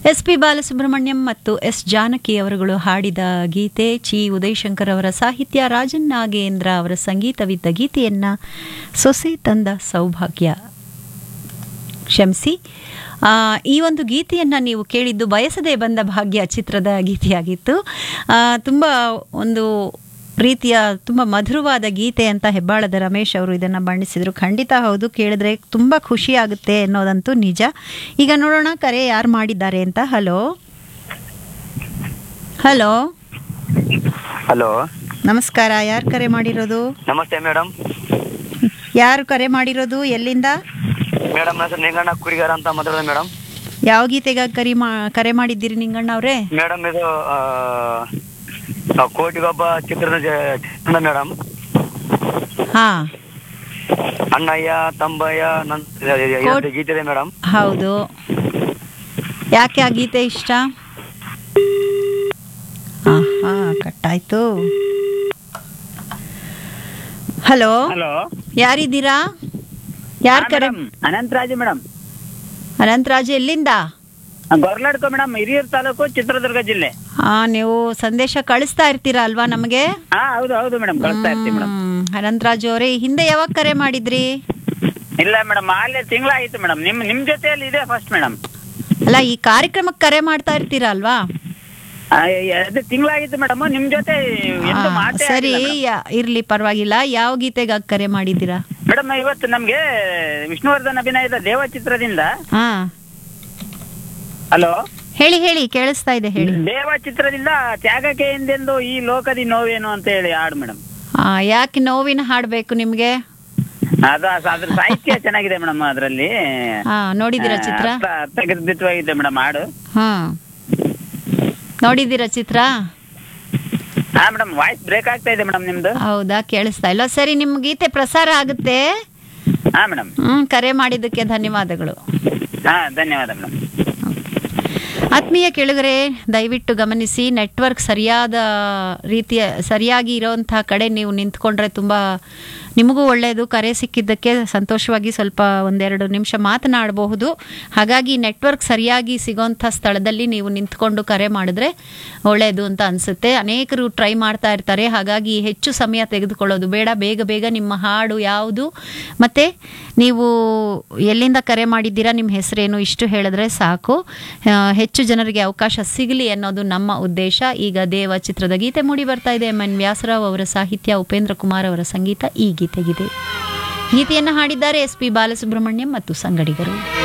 S P Balasubrahmanyam ಮತ್ತು S Janaki ಅವರುಗಳು ಹಾಡಿದ ಗೀತೆ ಚಿ ಉದಯಶಂಕರ್ ಅವರ ಸಾಹಿತ್ಯ ರಾಜನ್ ನಾಗೇಂದ್ರ ಅವರ ಸಂಗೀತವಿದ್ದ ಗೀತೆಯನ್ನ ಸೊಸೆ ತಂದ ಸೌಭಾಗ್ಯ ಕ್ಷಮಿಸಿ ಆ, ಈ ಒಂದು ಗೀತೆಯನ್ನು ನೀವು ಕೇಳಿದ್ದು ಬಯಸದೆ ಬಂದ ಭಾಗ್ಯ ಚಿತ್ರದ ಗೀತೆಯಾಗಿತ್ತು ಆ, ತುಂಬ ಒಂದು ರೀತಿಯ ತುಂಬ ಮಧುರವಾದ ಗೀತೆ ಅಂತ ಹೆಬ್ಬಾಳದ ರಮೇಶ್ ಅವರು ಇದನ್ನು ಬಣ್ಣಿಸಿದರು ಖಂಡಿತ ಹೌದು ಕೇಳಿದ್ರೆ ತುಂಬ ಖುಷಿ ಆಗುತ್ತೆ ಅನ್ನೋದಂತೂ ನಿಜ ಈಗ ನೋಡೋಣ ಕರೆ ಯಾರು ಮಾಡಿದ್ದಾರೆ ಅಂತ ಹಲೋ ಹಲೋ ಹಲೋ ನಮಸ್ಕಾರ ಯಾರು ಕರೆ ಮಾಡಿರೋದು ನಮಸ್ತೆ ಮೇಡಮ್ ಯಾರು ಕರೆ ಮಾಡಿರೋದು ಎಲ್ಲಿಂದ ಮೇಡಮ್ ಹೆಸರು ನಿಂಗಣ್ಣ ಕುರಿಗಾರ ಅಂತ ಮಾತಾಡೋದು ಮೇಡಮ್ ಯಾವ ಗೀತೆಗಾಗಿ ಕರೆ ಮಾ ಕರೆ ಮಾಡಿದ್ದೀರಿ ನಿಂಗಣ್ಣ ಅವರೇ ಮೇಡಮ್ ಇದು ಆ, ಆ, ಕೋಟಿಗೊಬ್ಬ ಚಿತ್ರದ ಜ- ಚಿತ್ರಣ ಮೇಡಮ್ ಹಾಂ ಅಣ್ಣಯ್ಯ ತಂಬಯ್ಯ ನನ್ ಎರಡು ಗೀತೆ ಇದೆ ಮೇಡಮ್ ಹೌದು ಯಾಕೆ ಆ ಗೀತೆ ಇಷ್ಟ ಹಾ ಕಟ್ಟಾಯ್ತು ಹಲೋ ಹಲೋ ಯಾರಿದ್ದೀರಾ ಯಾರು ಕರೆ ಅನಂತರಾಜು ಮೇಡಮ್ ಅನಂತರಾಜು ಎಲ್ಲಿಂದ ಗೊರ್ಲಾಡ್ಕೋ ಮೇಡಮ್ ಹಿರಿಯೂರು ತಾಲೂಕು ಚಿತ್ರದುರ್ಗ ಜಿಲ್ಲೆ ಹಾ ನೀವು ಸಂದೇಶ ಕಳಿಸ್ತಾ ಇರ್ತೀರಾ ಅಲ್ವಾ ನಮಗೆ ಹಾ ಹೌದು ಹೌದು ಮೇಡಮ್ ಕಳಿಸ್ತಾ ಇರ್ತೀವಿ ಮೇಡಮ್ ಹ್ಮ್, ಅನಂತರಾಜು ಅವರೇ ಹಿಂದೆ ಯಾವಾಗ ಕರೆ ಮಾಡಿದ್ರಿ ಇಲ್ಲ ಮೇಡಮ್ ಅಲ್ಲೇ ತಿಂಗಳಾಯ್ತು ಮೇಡಮ್ ನಿಮ್ ನಿಮ್ ಜೊತೆಯಲ್ಲಿ ಇದೆ ಫಸ್ಟ್ ಮೇಡಮ್ ಅಲ್ಲ ಈ ಕಾರ್ಯಕ್ರಮಕ್ಕೆ ಕರೆ ಮಾಡ್ತಾ ಇರ್ತೀರಾ ಅಲ್ವಾ ಅದು ತಿಂಗಳಾಗಿತ್ತು ಮೇಡಮ್ ನಿಮ್ ಜೊತೆ ಎಂದು ಆ, ಮಾತೇ ಸರಿ ಯಾ- ಇರ್ಲಿ ಪರವಾಗಿಲ್ಲ ಯಾವ ಗೀತೆಗಾಗಿ ಕರೆ ಮಾಡಿದ್ದೀರಾ ಮೇಡಮ್ ಇವತ್ತು ನಮ್ಗೆ ವಿಷ್ಣುವರ್ಧನ್ ಅಭಿನಯದ ದೇವ ಚಿತ್ರದಿಂದ ಹಾ ಹಲೋ ಹೇಳಿ ಹೇಳಿ ಕೇಳಿಸ್ತಾ ಇದೆ ಹೇಳಿ ದೇವ ಚಿತ್ರದಿಂದ ತ್ಯಾಗಕ್ಕೆ ಎಂದೆಂದು ಈ ಲೋಕದಿ ನೋವೇನು ಅಂತ ಹೇಳಿ ಹಾಡು ಮೇಡಮ್ ಆ, ಯಾಕೆ ನೋವಿನ ಹಾಡ್ಬೇಕು ನಿಮ್ಗೆ ಅದು ಅದ್ರ ಸಾಹಿತ್ಯ ಚೆನ್ನಾಗಿದೆ ಮೇಡಮ್ ಅದರಲ್ಲಿ ಹಾ ನೋಡಿದ್ದೀರಾ ಚಿತ್ರ ಅರ್ಥಗರ್ಭಿತವಾಗಿದೆ ಮೇಡಮ್ ಹಾಡು ಹಾ ನೋಡಿದ್ದೀರಾ ಚಿತ್ರ ಹಾ ಮೇಡಮ್ ವಾಯ್ಸ್ ಬ್ರೇಕ್ ಆಗ್ತಾ ಇದೆ ಮೇಡಮ್ ನಿಮ್ದು ಹೌದಾ ಕೇಳಿಸ್ತಾ ಇಲ್ಲ ಸರಿ ನಿಮ್ ಗೀತೆ ಪ್ರಸಾರ ಆಗುತ್ತೆ ಹಾ ಮೇಡಮ್ ಹ್ಮ್ ಕರೆ ಮಾಡಿದ್ದಕ್ಕೆ ಧನ್ಯವಾದಗಳು ಹಾ ಧನ್ಯವಾದ ಮೇಡಮ್ ಆತ್ಮೀಯ ಕೆಳಗರೆ ದಯವಿಟ್ಟು ಗಮನಿಸಿ ನೆಟ್ವರ್ಕ್ ಸರಿಯಾದ ರೀತಿಯ ಸರಿಯಾಗಿ ಇರೋಂಥ ಕಡೆ ನೀವು ನಿಂತ್ಕೊಂಡ್ರೆ ತುಂಬ ನಿಮಗೂ ಒಳ್ಳೆಯದು ಕರೆ ಸಿಕ್ಕಿದ್ದಕ್ಕೆ ಸಂತೋಷವಾಗಿ ಸ್ವಲ್ಪ ಒಂದೆರಡು ನಿಮಿಷ ಮಾತನಾಡಬಹುದು ಹಾಗಾಗಿ ನೆಟ್ವರ್ಕ್ ಸರಿಯಾಗಿ ಸಿಗೋಂಥ ಸ್ಥಳದಲ್ಲಿ ನೀವು ನಿಂತ್ಕೊಂಡು ಕರೆ ಮಾಡಿದ್ರೆ ಒಳ್ಳೆಯದು ಅಂತ ಅನಿಸುತ್ತೆ ಅನೇಕರು ಟ್ರೈ ಮಾಡ್ತಾ ಇರ್ತಾರೆ ಹಾಗಾಗಿ ಹೆಚ್ಚು ಸಮಯ ತೆಗೆದುಕೊಳ್ಳೋದು ಬೇಡ ಬೇಗ ಬೇಗ ನಿಮ್ಮ ಹಾಡು ಯಾವುದು ಮತ್ತು ನೀವು ಎಲ್ಲಿಂದ ಕರೆ ಮಾಡಿದ್ದೀರಾ ನಿಮ್ಮ ಹೆಸರೇನು ಇಷ್ಟು ಹೇಳಿದ್ರೆ ಸಾಕು ಆ, ಹೆಚ್ಚು ಜನರಿಗೆ ಅವಕಾಶ ಸಿಗಲಿ ಅನ್ನೋದು ನಮ್ಮ ಉದ್ದೇಶ ಈಗ ದೇವ ಚಿತ್ರದ ಗೀತೆ ಮೂಡಿ ಬರ್ತಾ ಇದೆ ಎಂ ಎನ್ ವ್ಯಾಸರಾವ್ ಅವರ ಸಾಹಿತ್ಯ ಉಪೇಂದ್ರ ಕುಮಾರ್ ಅವರ ಸಂಗೀತ ಈ ಗೀತೆಗಿದೆ ಗೀತೆಯನ್ನು ಹಾಡಿದ್ದಾರೆ ಎಸ್ ಪಿ ಬಾಲಸುಬ್ರಹ್ಮಣ್ಯಂ ಮತ್ತು ಸಂಗಡಿಗರು